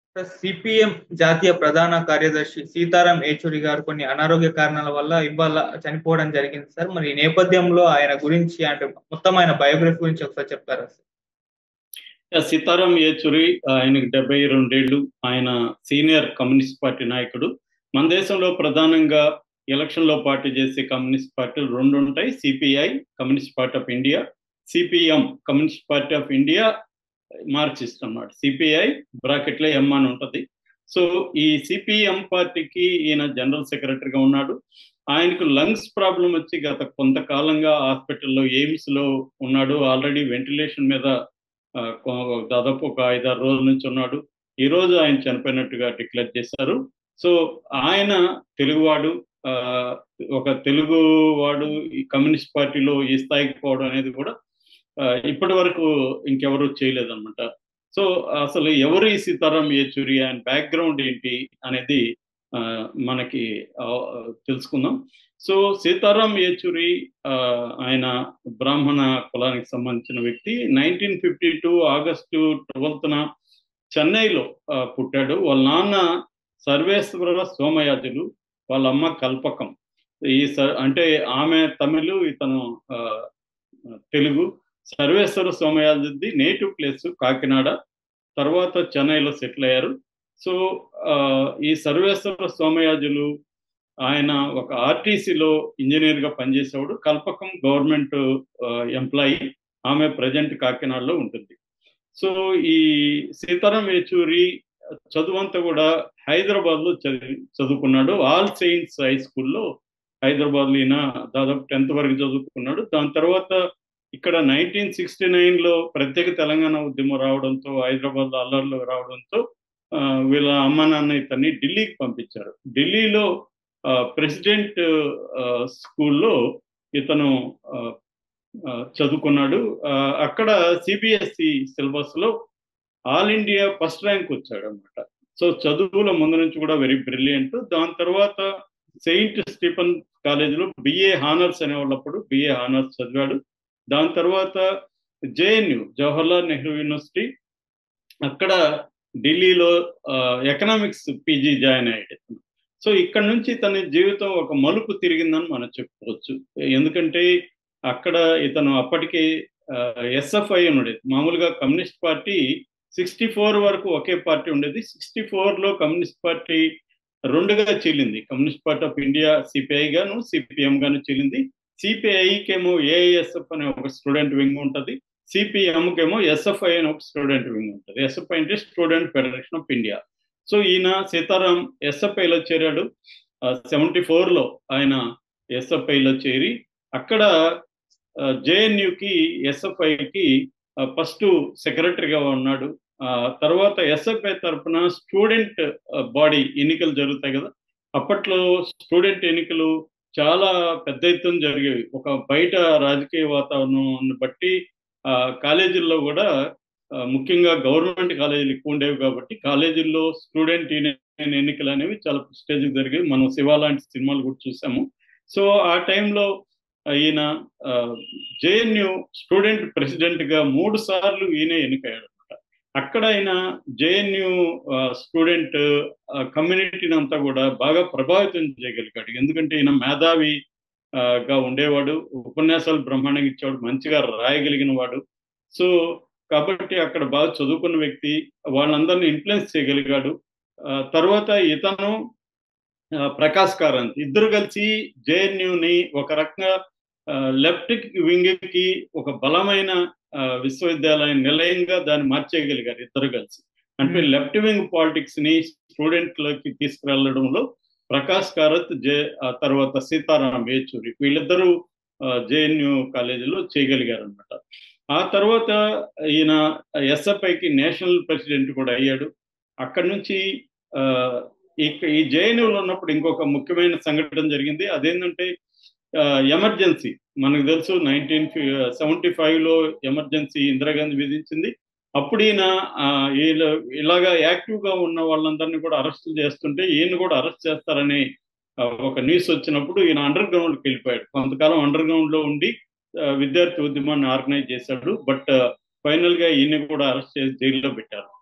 CPM జాతీయ ప్రధాన కార్యదర్శి సీతారాం ఏచూరి గారు కొన్ని అనారోగ్య కారణాల వల్ల ఇవాళ చనిపోవడం జరిగింది సార్ మరి ఈ నేపథ్యంలో ఆయన గురించి అంటే మొత్తం ఆయన బయోగ్రఫీ గురించి ఒకసారి చెప్తారా సార్ సీతారాం ఏచూరి ఆయనకు డెబ్బై రెండేళ్లు ఆయన సీనియర్ కమ్యూనిస్ట్ పార్టీ నాయకుడు మన దేశంలో ప్రధానంగా ఎలక్షన్లో పార్టీ చేసే కమ్యూనిస్ట్ పార్టీలు రెండు ఉంటాయి CPI communist party of India CPM communist party of India Marxist అన్నమాట సిపిఐ బ్రాకెట్లో ఎం అని ఉంటుంది సో ఈ సిపిఎం పార్టీకి ఈయన జనరల్ సెక్రటరీగా ఉన్నాడు ఆయనకు లంగ్స్ ప్రాబ్లం వచ్చి గత కొంతకాలంగా హాస్పిటల్లో ఎయిమ్స్లో ఉన్నాడు ఆల్రెడీ వెంటిలేషన్ మీద దాదాపు ఒక ఐదారు రోజుల నుంచి ఉన్నాడు ఈ రోజు ఆయన చనిపోయినట్టుగా డిక్లేర్ చేశారు సో ఆయన తెలుగువాడు ఒక తెలుగు వాడు ఈ కమ్యూనిస్ట్ పార్టీలో ఈ స్థాయికి పోవడం అనేది కూడా ఇప్పటి వరకు ఇంకెవరు చేయలేదన్నమాట సో అసలు ఎవరు ఈ సీతారాం యేచూరి ఆయన బ్యాక్గ్రౌండ్ ఏంటి అనేది మనకి తెలుసుకుందాం సో సీతారాం యేచూరి ఆయన బ్రాహ్మణ కులానికి సంబంధించిన వ్యక్తి నైన్టీన్ ఫిఫ్టీ టూ ఆగస్టు ట్వెల్త్న చెన్నైలో పుట్టాడు వాళ్ళ నాన్న సర్వేశ్వర సోమయాజులు వాళ్ళ అమ్మ కల్పకం ఈ అంటే ఆమె తమిళు ఇతను తెలుగు సర్వేశ్వర సోమయాజుది నేటివ్ ప్లేస్ కాకినాడ తర్వాత చెన్నైలో సెటిల్ అయ్యారు సో ఈ సర్వేశ్వర సోమయాజులు ఆయన ఒక ఆర్టీసీలో ఇంజనీర్గా పనిచేసేవాడు కల్పకం గవర్నమెంట్ ఎంప్లాయీ ఆమె ప్రజెంట్ కాకినాడలో ఉంటుంది సో ఈ సీతారాం యేచూరి చదువంతా కూడా హైదరాబాద్లో చదివి చదువుకున్నాడు ఆల్ సెయింట్స్ హై స్కూల్లో హైదరాబాద్లో ఈయన దాదాపు టెన్త్ వరకు చదువుకున్నాడు దాని తర్వాత ఇక్కడ నైన్టీన్ సిక్స్టీ నైన్లో ప్రత్యేక తెలంగాణ ఉద్యమం రావడంతో హైదరాబాద్లో అల్లర్లు రావడంతో వీళ్ళ అమ్మ నాన్న ఇతన్ని ఢిల్లీకి పంపించారు ఢిల్లీలో ప్రెసిడెంట్ స్కూల్లో ఇతను చదువుకున్నాడు అక్కడ సిబిఎస్ఈ సిలబస్లో ఆల్ ఇండియా ఫస్ట్ ర్యాంక్ వచ్చాడు అనమాట సో చదువుల ముందు నుంచి కూడా వెరీ బ్రిలియంట్ దాని తర్వాత సెయింట్ స్టీఫన్ కాలేజీలో బిఏ హానర్స్ అనేవాళ్ళప్పుడు బిఏ హానర్స్ చదివాడు దాని తర్వాత జేఎన్యు జవహర్లాల్ నెహ్రూ యూనివర్సిటీ అక్కడ ఢిల్లీలో ఎకనామిక్స్ పీజీ జాయిన్ అయ్యాడు సో ఇక్కడ నుంచి తన జీవితం ఒక మలుపు తిరిగిందని మనం చెప్పుకోవచ్చు ఎందుకంటే అక్కడ ఇతను అప్పటికే ఎస్ఎఫ్ఐ ఉండేది మామూలుగా కమ్యూనిస్ట్ పార్టీ సిక్స్టీ ఫోర్ వరకు ఒకే పార్టీ ఉండేది సిక్స్టీ ఫోర్లో కమ్యూనిస్ట్ పార్టీ రెండుగా చీలింది communist party of India CPI గాను సిపిఎం గాను చీలింది సిపిఐకేమో ఏఐఎస్ఎఫ్ అనే ఒక స్టూడెంట్ వింగ్ ఉంటుంది సిపిఎంకేమో ఎస్ఎఫ్ఐ అనే ఒక స్టూడెంట్ వింగ్ ఉంటుంది ఎస్ఎఫ్ఐ అంటే student federation of India so ఈయన సీతారాం ఎస్ఎఫ్ఐలో చేరాడు సెవెంటీ ఫోర్లో ఆయన ఎస్ఎఫ్ఐలో చేరి అక్కడ జేఎన్యుకి ఎస్ఎఫ్ఐకి ఫస్ట్ సెక్రటరీగా ఉన్నాడు తర్వాత ఎస్ఎఫ్ఐ తరఫున స్టూడెంట్ బాడీ ఎన్నికలు జరుగుతాయి కదా అప్పట్లో స్టూడెంట్ ఎన్నికలు చాలా పెద్ద ఎత్తున జరిగేవి ఒక బయట రాజకీయ వాతావరణం బట్టి కాలేజీల్లో కూడా ముఖ్యంగా గవర్నమెంట్ కాలేజీలు ఎక్కువ ఉండేవి కాబట్టి కాలేజీల్లో స్టూడెంట్ యూనియన్ ఎన్నికలు అనేవి చాలా స్టేజ్కి జరిగేవి మనం శివ లాంటి సినిమాలు కూడా చూసాము సో ఆ టైంలో ఈయన జేఎన్యు స్టూడెంట్ ప్రెసిడెంట్గా మూడు సార్లు ఈయన ఎన్నికయ్యాడు అనమాట అక్కడ ఆయన జేఎన్యు స్టూడెంట్ కమ్యూనిటీని అంతా కూడా బాగా ప్రభావితం చేయగలిగాడు ఎందుకంటే ఈయన మేధావి గా ఉండేవాడు ఉపన్యాసాలు బ్రహ్మాండంగా ఇచ్చేవాడు మంచిగా రాయగలిగిన వాడు సో కాబట్టి అక్కడ బాగా చదువుకున్న వ్యక్తి వాళ్ళందరినీ ఇన్ఫ్లుయెన్స్ చేయగలిగాడు తర్వాత ఇతను ప్రకాష్ కారంత్ ఇద్దరు కలిసి జేఎన్యుని ఒక రకంగా లెఫ్ట్ వింగ్కి ఒక బలమైన విశ్వవిద్యాలయం నిలయంగా దాన్ని మార్చేయగలిగారు ఇద్దరు కలిసి అంటే లెఫ్ట్ వింగ్ పాలిటిక్స్ ని స్టూడెంట్లకి తీసుకువెళ్ళడంలో ప్రకాష్ కారత్ జే తర్వాత సీతారాం యేచూరి వీళ్ళిద్దరూ జేఎన్యు కాలేజీలో చేయగలిగారు అనమాట ఆ తర్వాత ఈయన ఎస్ఎఫ్ఐకి నేషనల్ ప్రెసిడెంట్ కూడా అయ్యాడు అక్కడి నుంచి ఈ జేఎన్యూలో ఉన్నప్పుడు ఇంకొక ముఖ్యమైన సంఘటన జరిగింది అదేంటంటే ఎమర్జెన్సీ మనకు తెలుసు నైన్టీన్ సెవెంటీ ఫైవ్లో ఎమర్జెన్సీ ఇందిరాగాంధీ విధించింది అప్పుడు ఈయన ఇలాగా యాక్టివ్గా ఉన్న వాళ్ళందరినీ కూడా అరెస్ట్ చేస్తుంటే ఈయన కూడా అరెస్ట్ చేస్తారని ఒక న్యూస్ వచ్చినప్పుడు ఈయన అండర్ గ్రౌండ్కి వెళ్ళిపోయాడు కొంతకాలం అండర్ గ్రౌండ్లో ఉండి విద్యార్థి ఉద్యమాన్ని ఆర్గనైజ్ చేశాడు బట్ ఫైనల్ గా ఈయన కూడా అరెస్ట్ చేసి జైల్లో పెట్టారు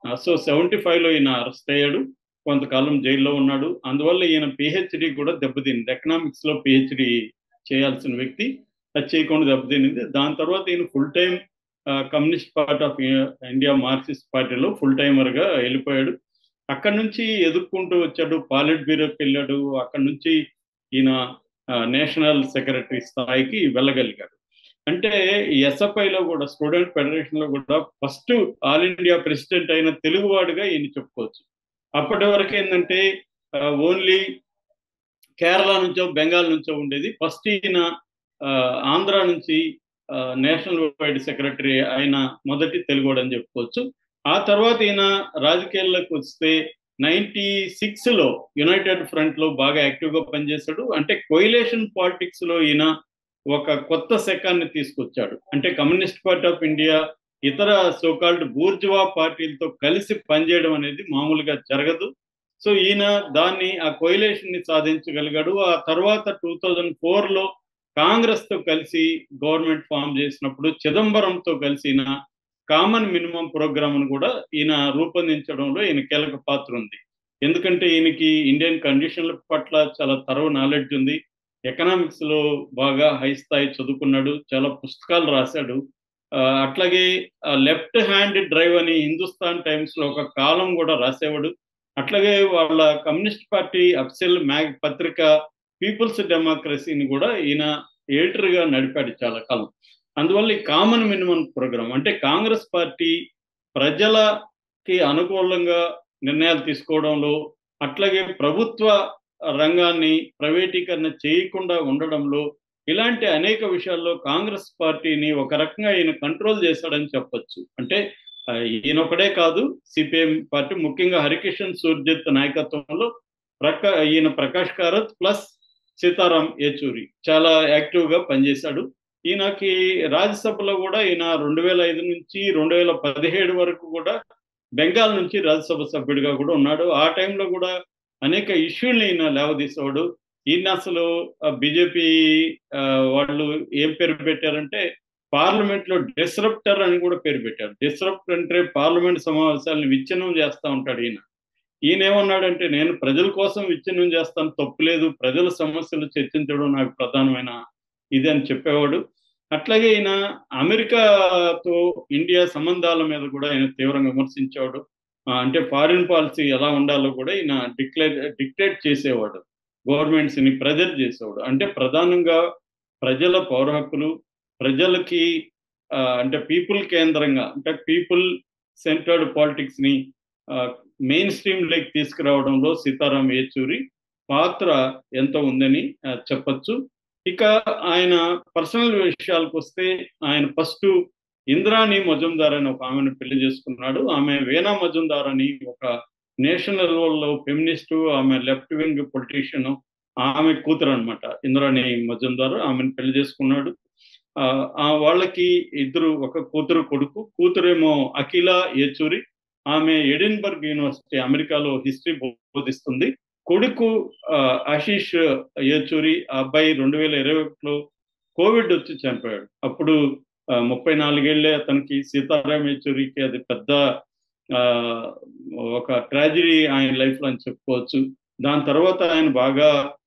సో సెవెంటీ ఫైవ్లో ఈయన అరెస్ట్ అయ్యాడు కొంతకాలం జైల్లో ఉన్నాడు అందువల్ల ఈయన పిహెచ్డి కూడా దెబ్బతింది ఎకనామిక్స్లో పిహెచ్డి చేయాల్సిన వ్యక్తి అది చేయకుండా దెబ్బతినింది దాని తర్వాత ఈయన full time communist party of India Marxist పార్టీలో ఫుల్ టైమర్గా వెళ్ళిపోయాడు అక్కడి నుంచి ఎదుర్కొంటూ వచ్చాడు పాలిట్ బ్యూరోకి వెళ్ళాడు అక్కడి నుంచి ఈయన నేషనల్ సెక్రటరీ స్థాయికి వెళ్ళగలిగాడు అంటే ఎస్ఎఫ్ఐలో కూడా స్టూడెంట్ ఫెడరేషన్లో కూడా ఫస్ట్ ఆల్ ఇండియా ప్రెసిడెంట్ అయిన తెలుగువాడుగా ఈయన చెప్పుకోవచ్చు అప్పటి వరకు ఏంటంటే ఓన్లీ కేరళ నుంచో బెంగాల్ నుంచో ఉండేది ఫస్ట్ ఈయన ఆంధ్ర నుంచి నేషనల్ వైడ్ సెక్రటరీ ఆయన మొదటి తెలుగువాడు అని చెప్పుకోవచ్చు ఆ తర్వాత ఈయన రాజకీయాల్లోకి వస్తే నైన్టీ సిక్స్లో యునైటెడ్ ఫ్రంట్లో బాగా యాక్టివ్గా పనిచేశాడు అంటే కొయిలేషన్ పాలిటిక్స్లో ఈయన ఒక కొత్త శకాన్ని తీసుకొచ్చాడు అంటే కమ్యూనిస్ట్ పార్టీ ఆఫ్ ఇండియా ఇతర సోకాల్డ్ బూర్జువా పార్టీలతో కలిసి పనిచేయడం అనేది మామూలుగా జరగదు సో ఈయన దాన్ని ఆ కొయిలేషన్ ని సాధించగలిగాడు ఆ తర్వాత టూ థౌజండ్ ఫోర్లో కాంగ్రెస్ తో కలిసి గవర్నమెంట్ ఫామ్ చేసినప్పుడు చిదంబరంతో కలిసి ఈయన కామన్ మినిమం ప్రోగ్రామ్ కూడా ఈయన రూపొందించడంలో ఈయన కీలక పాత్ర ఉంది ఎందుకంటే ఈయనకి ఇండియన్ కండిషన్ల పట్ల చాలా తరవ నాలెడ్జ్ ఉంది ఎకనామిక్స్ లో బాగా హై స్థాయి చదువుకున్నాడు చాలా పుస్తకాలు రాశాడు అట్లాగే లెఫ్ట్ హ్యాండ్ డ్రైవ్ అని హిందుస్థాన్ టైమ్స్ లో ఒక కాలం కూడా రాసేవాడు అట్లాగే వాళ్ళ కమ్యూనిస్ట్ పార్టీ అఫ్సెల్ మ్యాగ్ పత్రిక పీపుల్స్ డెమోక్రసీని కూడా ఈయన ఎడిటర్గా నడిపాడు చాలా కాలం అందువల్ల ఈ కామన్ మినిమం ప్రోగ్రామ్ అంటే కాంగ్రెస్ పార్టీ ప్రజలకి అనుకూలంగా నిర్ణయాలు తీసుకోవడంలో అట్లాగే ప్రభుత్వ రంగాన్ని ప్రైవేటీకరణ చేయకుండా ఉండడంలో ఇలాంటి అనేక విషయాల్లో కాంగ్రెస్ పార్టీని ఒక రకంగా ఈయన కంట్రోల్ చేశాడని చెప్పొచ్చు అంటే ఈయన ఒకడే కాదు సిపిఎం పార్టీ ముఖ్యంగా హరికిషన్ సూర్జిత్ నాయకత్వంలో ప్రకా ఈయన ప్రకాష్ కారత్ ప్లస్ సీతారాం యేచూరి చాలా యాక్టివ్గా పనిచేశాడు ఈయనకి రాజ్యసభలో కూడా ఈయన రెండు వేల ఐదు నుంచి రెండు వేల పదిహేడు వరకు కూడా బెంగాల్ నుంచి రాజ్యసభ సభ్యుడిగా కూడా ఉన్నాడు ఆ టైంలో కూడా అనేక ఇష్యూల్ని ఈయన లేవదీసేవాడు ఈయన అసలు బీజేపీ వాళ్ళు ఏం పేరు పెట్టారంటే పార్లమెంట్ లో డిస్రప్టర్ అని కూడా పేరు పెట్టారు డిస్రప్టర్ అంటే పార్లమెంట్ సమావేశాలను విచ్ఛిన్నం చేస్తూ ఉంటాడు ఈయన ఈయన ఏమన్నాడంటే నేను ప్రజల కోసం విచ్ఛిన్నం చేస్తాను తప్పులేదు ప్రజల సమస్యలు చర్చించడం నాకు ప్రధానమైన ఇది అని చెప్పేవాడు అట్లాగే ఈయన అమెరికాతో ఇండియా సంబంధాల మీద కూడా ఆయన తీవ్రంగా విమర్శించేవాడు అంటే ఫారిన్ పాలసీ ఎలా ఉండాలో కూడా ఈయన డిక్లేర్ డిక్టేట్ చేసేవాడు గవర్నమెంట్స్ ని ప్రెజర్ చేసేవాడు అంటే ప్రధానంగా ప్రజల పౌర హక్కులు ప్రజలకి అంటే పీపుల్ కేంద్రంగా అంటే పీపుల్ సెంటర్డ్ పాలిటిక్స్ ని మెయిన్ స్ట్రీమ్ లైక్ తీసుకురావడంలో సీతారాం యేచూరి పాత్ర ఎంతో ఉందని చెప్పచ్చు ఇక ఆయన పర్సనల్ విషయాలకు వస్తే ఆయన ఫస్ట్ ఇంద్రాణి మజుందార్ అని ఒక ఆమెను పెళ్లి చేసుకున్నాడు ఆమె వేనా మజుందార్ అని ఒక నేషనల్ లెవెల్లో ఫెమినిస్టు ఆమె లెఫ్ట్ వింగ్ పొలిటీషియన్ ఆమె కూతురు అనమాట ఇంద్రాణి మజుందార్ ఆమెను పెళ్లి చేసుకున్నాడు వాళ్ళకి ఇద్దరు ఒక కూతురు కొడుకు కూతురేమో అఖిల యేచూరి ఆమె ఎడిన్బర్గ్ యూనివర్సిటీ అమెరికాలో హిస్టరీ బోధిస్తుంది కొడుకు ఆశీష్ యేచూరి ఆ అబ్బాయి రెండు వేల ఇరవై ఒకటిలో కోవిడ్ వచ్చి చనిపోయాడు అప్పుడు ముప్పై నాలుగేళ్లే అతనికి సీతారాం యేచూరికి అది పెద్ద ఒక ట్రాజడీ ఆయన లైఫ్లో అని చెప్పుకోవచ్చు దాని తర్వాత ఆయన బాగా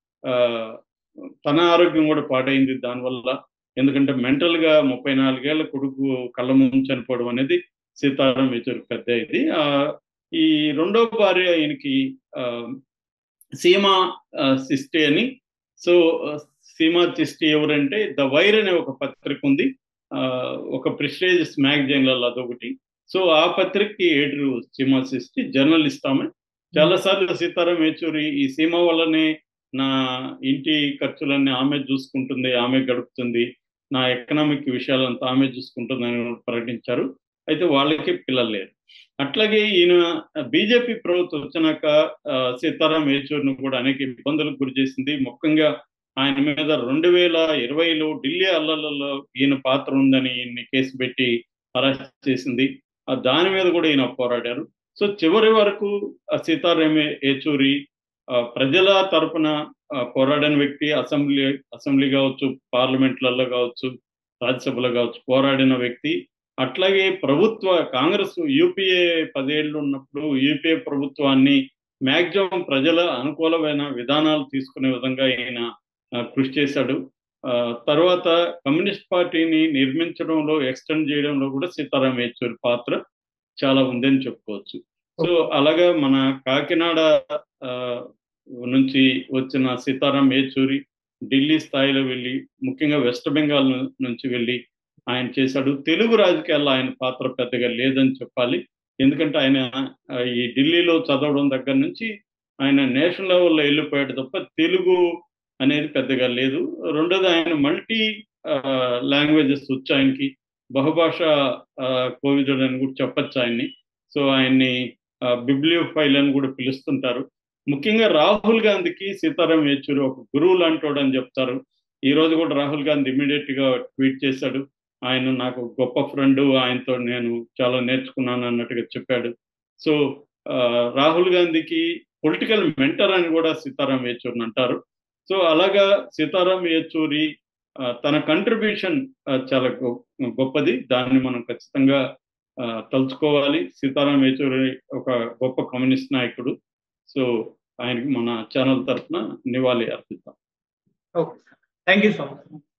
తన ఆరోగ్యం కూడా పాడైంది దానివల్ల ఎందుకంటే మెంటల్గా ముప్పై నాలుగేళ్ల కొడుకు కళ్ళ ముందు చనిపోవడం అనేది సీతారాం యేచూరి పెద్ద ఇది ఈ రెండో భార్య ఆయనకి సీమా సిస్టి అని సో సీమా చిస్టి ఎవరంటే ద వైర్ అనే ఒక పత్రిక ఉంది ఒక ప్రిస్టేజియస్ మ్యాగజైన్లలో అదొకటి సో ఆ పత్రికకి ఏడు సీమా సిస్టి జర్నలిస్ట్ ఆమె చాలాసార్లు సీతారాం యేచూరి ఈ సీమా వల్లనే నా ఇంటి ఖర్చులన్నీ ఆమె చూసుకుంటుంది ఆమె గడుపుతుంది నా ఎకనామిక్ విషయాలంతా ఆమె చూసుకుంటుందని ప్రకటించారు అయితే వాళ్ళకి పిల్లలు లేరు అట్లాగే ఈయన బీజేపీ ప్రభుత్వం వచ్చినాక సీతారాం యేచూరిని కూడా అనేక ఇబ్బందులకు గురి చేసింది ముఖ్యంగా ఆయన మీద రెండు వేల ఇరవైలో ఢిల్లీ అల్లర్లలో ఈయన పాత్ర ఉందని ఈయన్ని కేసు పెట్టి అరెస్ట్ చేసింది దాని మీద కూడా ఈయన పోరాడారు సో చివరి వరకు సీతారాం యేచూరి ప్రజల తరపున పోరాడిన వ్యక్తి అసెంబ్లీ అసెంబ్లీ కావచ్చు పార్లమెంట్లలో కావచ్చు రాజ్యసభలో కావచ్చు పోరాడిన వ్యక్తి అట్లాగే ప్రభుత్వ కాంగ్రెస్ యూపీఏ పదేళ్ళు ఉన్నప్పుడు యూపీఏ ప్రభుత్వాన్ని మ్యాక్సిమం ప్రజల అనుకూలమైన విధానాలు తీసుకునే విధంగా ఆయన కృషి చేశాడు తర్వాత కమ్యూనిస్ట్ పార్టీని నిర్మించడంలో ఎక్స్టెండ్ చేయడంలో కూడా సీతారాం యేచూరి పాత్ర చాలా ఉందని చెప్పుకోవచ్చు సో అలాగా మన కాకినాడ నుంచి వచ్చిన సీతారాం యేచూరి ఢిల్లీ స్థాయిలో వెళ్ళి ముఖ్యంగా వెస్ట్ బెంగాల్ నుంచి వెళ్ళి ఆయన చేశాడు తెలుగు రాజకీయాల్లో ఆయన పాత్ర పెద్దగా లేదని చెప్పాలి ఎందుకంటే ఆయన ఈ ఢిల్లీలో చదవడం దగ్గర నుంచి ఆయన నేషనల్ లెవెల్లో వెళ్ళిపోయాడు తప్ప తెలుగు అనేది పెద్దగా లేదు రెండోది ఆయన మల్టీ లాంగ్వేజెస్ వచ్చు ఆయనకి బహుభాష కోవిదుడు అని కూడా చెప్పచ్చు ఆయన్ని సో ఆయన్ని బిబ్లియోఫైల్ అని కూడా పిలుస్తుంటారు ముఖ్యంగా రాహుల్ గాంధీకి సీతారాం యేచూరి ఒక గురువు లాంటోడు అని చెప్తారు ఈ రోజు కూడా రాహుల్ గాంధీ ఇమీడియట్ గా ట్వీట్ చేశాడు ఆయన నాకు గొప్ప ఫ్రెండ్ ఆయనతో నేను చాలా నేర్చుకున్నాను అన్నట్టుగా చెప్పాడు సో రాహుల్ గాంధీకి పొలిటికల్ మెంటర్ అని కూడా సీతారాం యేచూరిని అంటారు సో అలాగా సీతారాం యేచూరి తన కంట్రిబ్యూషన్ చాలా గొప్పది దాన్ని మనం ఖచ్చితంగా తలుచుకోవాలి సీతారాం యేచూరి ఒక గొప్ప కమ్యూనిస్ట్ నాయకుడు సో ఆయనకి మన ఛానల్ తరఫున నివాళి అర్పిద్దాం okay thank you so much